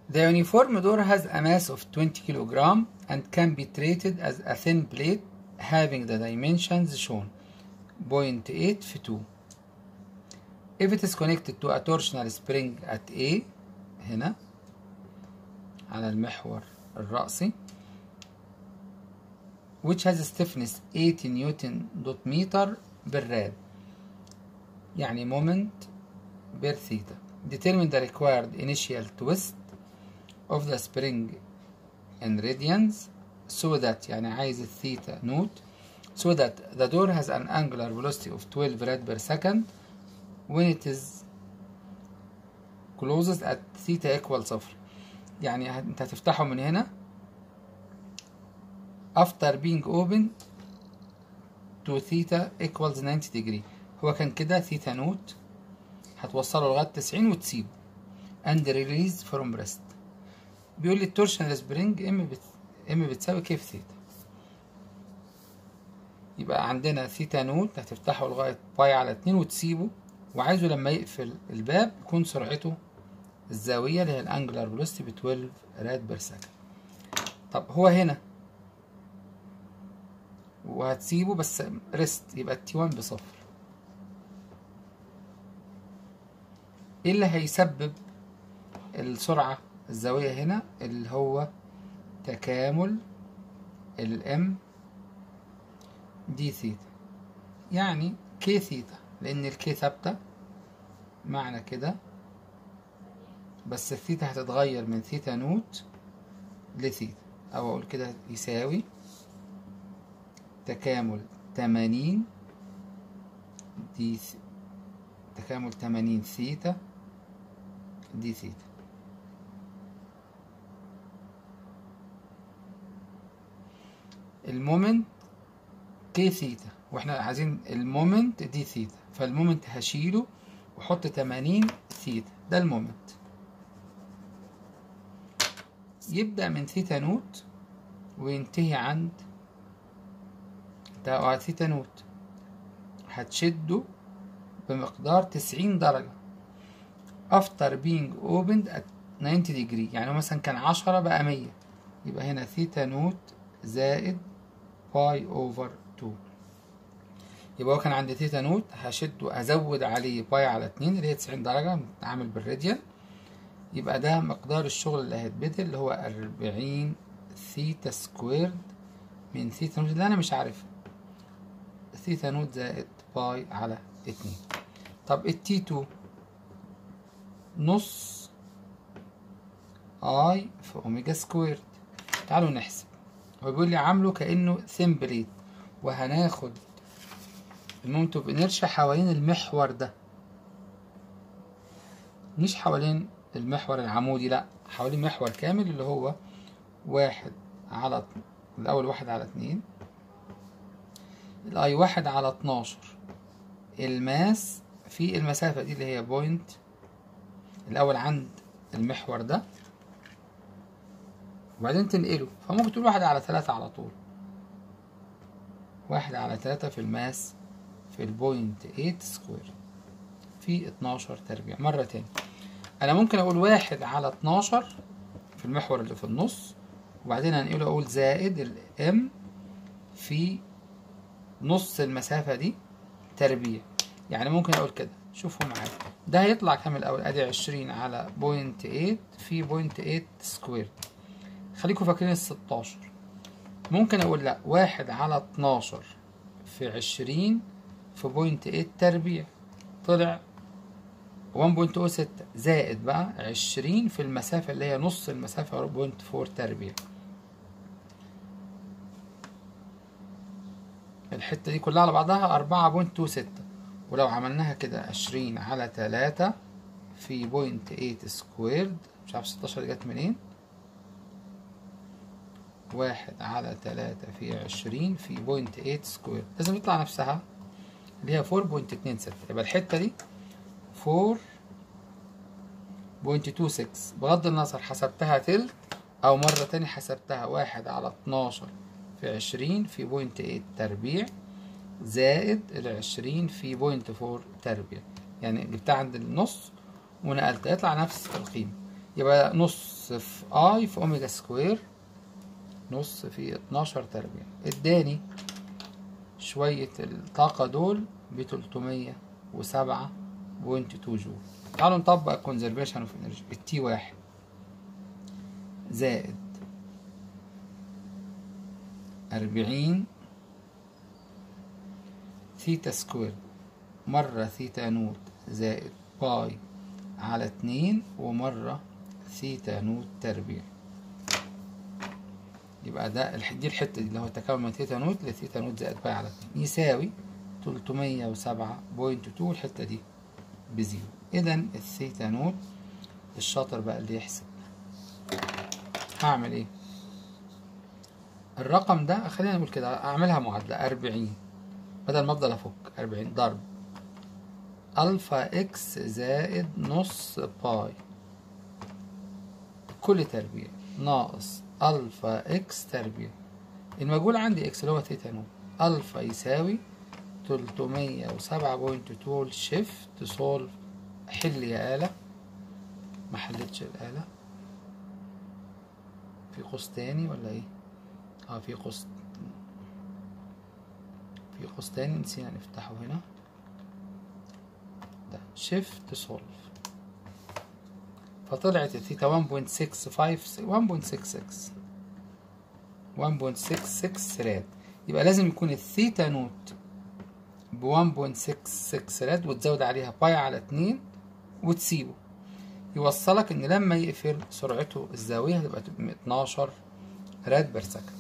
The uniform door has a mass of 20 kg and can be treated as a thin plate having the dimensions shown 0.8 في 2 if it is connected to a torsional spring at A هنا على المحور الرأسي which has a stiffness 80 نيوتن دوت متر بالراد يعني moment per theta determine the required initial twist of the spring in radians so that يعني عايز الثيتا نوت so that the door has an angular velocity of 12 rad per second when it is closes at theta equal صفر يعني هت- انت هتفتحه من هنا after being opened to theta equals 90 degree هو كان كده theta نوت هتوصله لغاية 90 وتسيبه and release from rest بيقول لي التورشنال سبرينج ام بت... ام بتساوي كيف ثيتا يبقى عندنا ثيتا نوت هتفتحه لغاية باي على اتنين وتسيبه وعايزه لما يقفل الباب يكون سرعته الزاوية اللي هي الانجلر فيلوسيتي ب 12 راد بير سكند طب هو هنا وهتسيبه بس ريست يبقى التي 1 بصفر ايه اللي هيسبب السرعة الزاوية هنا اللي هو تكامل الام دي ثيتا يعني كي ثيتا لان الكي ثابتة معنى كده بس الثيتا هتتغير من ثيتا نوت لثيتا او اقول كده يساوي تكامل تمانين دي ث- تكامل تمانين ثيتا دي ثيتا المومنت كي ثيتا واحنا عايزين المومنت دي ثيتا فالمومنت هشيله واحط 80 ثيتا ده المومنت يبدأ من ثيتا نوت وينتهي عند ده ثيتا نوت هتشده بمقدار 90 درجة after being opened at 90 degree يعني مثلا كان 10 بقى 100 يبقى هنا ثيتا نوت زائد باي اوفر 2 يبقى هو كان عندي ثيتا نوت هشده ازود عليه باي على 2 اللي هي 90 درجة متعامل بالراديان يبقى ده مقدار الشغل اللي هيتبذل اللي هو 40 ثيتا سكويرد من ثيتا نوت اللي انا مش عارفها ثيتا نوت زائد باي على 2 طب التي 2 نص اي في اوميجا سكويرد تعالوا نحسب هو بيقول لي عامله كانه ثين بليت وهناخد المومنت اوف انيرشيا حوالين المحور ده مش حوالين المحور العمودي لا حوالين محور كامل اللي هو واحد على الاول واحد على اتنين الاي واحد على اتناشر الماس في المسافة دي اللي هي بوينت الأول عند المحور ده وبعدين تنقله فممكن تقول واحد على تلاتة على طول واحد على تلاتة في الماس في البوينت ايت سكوير في اتناشر تربيع مرة تاني أنا ممكن أقول واحد على اتناشر في المحور اللي في النص وبعدين هنقله أقول زائد الام في نص المسافة دي تربيع يعني ممكن أقول كده شوفوا معايا ده هيطلع كام الأول أدي عشرين على بوينت ايت في بوينت ايت سكوير خليكم فاكرين الستاشر ممكن أقول لأ واحد على اتناشر في عشرين في بوينت ايت تربيع طلع 1.06 زائد بقى عشرين في المسافة اللي هي نص المسافة بوينت فور تربيع الحتة دي كلها على بعضها أربعة بوينت تو ستة ولو عملناها كده عشرين على تلاتة في بوينت ايت سكويرد مش عارف ستاشر جت منين واحد على تلاتة في عشرين في بوينت ايت سكويرد لازم يطلع نفسها اللي هي فور بوينت اتنين ستة يبقى الحتة دي فور بوينت تو سكس بغض النظر حسبتها تلت أو مرة تاني حسبتها واحد على اتناشر في عشرين في بوينت ايت تربيع زائد العشرين في بوينت فور تربيع يعني جبتها عند النص ونقلت يطلع نفس القيمة يبقى نص في اي في اوميجا سكوير نص في 12 تربيع اداني شوية الطاقة دول ب 307.2 جول تعالوا نطبق الكونزرفيشن اوف انرجي التي واحد زائد أربعين ثيتا سكوير مرة ثيتا نوت زائد باي على اتنين ومرة ثيتا نوت تربيع يبقى ده الح- دي الحتة دي اللي هو التكامل من ثيتا نوت لثيتا نوت زائد باي على اتنين يساوي تلتمية وسبعة بوينت تو الحتة دي بزيرو إذا الثيتا نوت الشاطر بقى اللي يحسب هعمل ايه الرقم ده خلينا نقول كده اعملها معادلة أربعين بدل ما افضل افك أربعين ضرب ألفا إكس زائد نص باي كل تربيع ناقص ألفا إكس تربيع المجهول عندي إكس اللي هو تيتا نوت ألفا يساوي تلتمية وسبعة بوينت تو شيفت سولف حل يا آلة ما حلتش الآلة في قوس تاني ولا ايه اه في قوس في قوس تاني نسينا نفتحه هنا ده شيفت سولف فطلعت الثيتا 1.65 1.66 1.66 راد يبقى لازم يكون الثيتا نوت ب 1.66 راد وتزود عليها باي على 2 وتسيبه يوصلك ان لما يقفل سرعته الزاوية هتبقى 12 راد بير سكند